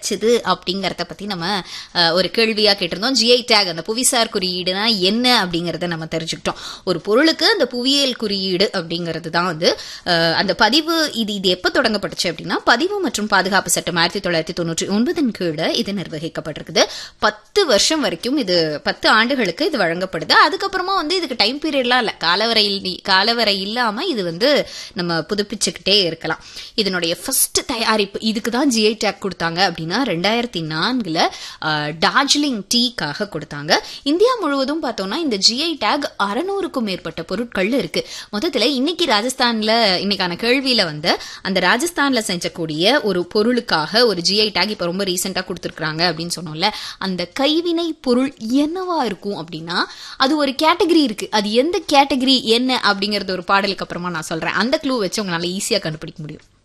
கிடைச்சது அப்படிங்கறத பத்தி நம்ம அஹ், ஒரு கேள்வியா கேட்டிருந்தோம் ஜிஐ டேக் அந்த புவிசார் குறியீடுனா என்ன அப்படிங்கறத நம்ம தெரிஞ்சுக்கிட்டோம் ஒரு பொருளுக்கு அந்த புவியியல் குறியீடு அப்படிங்கிறது தான் வந்து அஹ், அந்த பதிவு இது இது எப்ப தொடங்கப்பட்டுச்சு அப்படின்னா பதிவு மற்றும் பாதுகாப்பு சட்டம் ஆயிரத்தி தொள்ளாயிரத்தி தொண்ணூற்றி ஒன்பதின் கீழே இது நிர்வகிக்கப்பட்டிருக்குது பத்து வருஷம் வரைக்கும் இது பத்து ஆண்டுகளுக்கு இது வழங்கப்படுது அதுக்கப்புறமா வந்து இதுக்கு டைம் பீரியட்லாம் இல்ல காலவரை இல்ல- காலவரை இல்லாம இது வந்து நம்ம புதுப்பிச்சுக்கிட்டே இருக்கலாம் இதனுடைய ஃபர்ஸ்ட் தயாரிப்பு இதுக்கு தான் ஜிஐ டேக் கொடுத்தாங்க அப்படின்னா ரெண்டாயிரத்தி நான்குல அஹ், டார்ஜிலிங் டீக்காக கொடுத்தாங்க இந்தியா முழுவதும் பார்த்தோம்னா இந்த ஜிஐ டேக் அறநூறுக்கும் மேற்பட்ட பொருட்கள் இருக்கு மொத்தத்துல இன்னைக்கு ராஜஸ்தான்ல இன்னைக்கான கேள்வியில வந்து அந்த ராஜஸ்தான்ல செஞ்சக்கூடிய ஒரு பொருளுக்காக ஒரு ஜிஐ டேக் இப்ப ரொம்ப ரீசெண்டா கொடுத்துருக்காங்க அப்படின்னு சொன்னோம்ல அந்த கைவினை பொருள் என்னவா இருக்கும் அப்படின்னா அது ஒரு கேட்டகரி இருக்கு அது எந்த கேட்டகரி என்ன அப்படிங்கறது ஒரு பாடலுக்கு அப்புறமா நான் சொல்றேன் அந்த க்ளூ வச்சு உங்களால ஈஸியா கண்டுபிடிக்க முடியும்